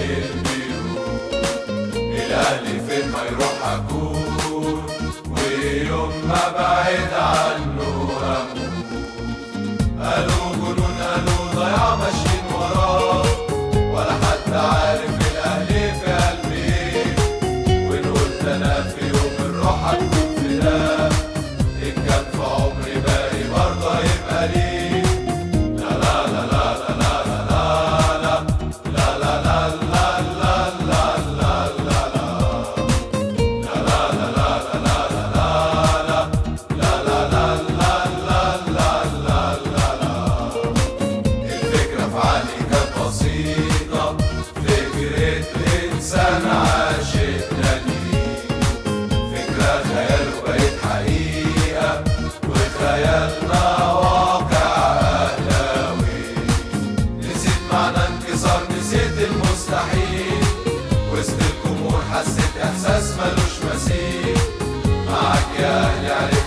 البيوت الأهلي فين ما يروح أكون ويوم ما بعد عنه أموت قالوا جنون قالوا ضياع ماشيين وراه ولا حد عارف الأهلي في قلبي إيه وإن قلت أنا في يوم الروح هتكون في ده إن كان في عمري باقي برضه هيبقى ليه لا لا لا لا لا لا لا لا لا لا لا لا لا لا لا لا لا الفكرة في عقلي كانت بسيطة فكرة إنسان عاشق دليل فكرة خيال وبقت حقيقة وخيالنا واقع أهلاوي نسيت معنى انكسار نسيت المستحيل وسط الجمهور حسيت إحساس ملوش مثيل معاك يا أهلي عرفت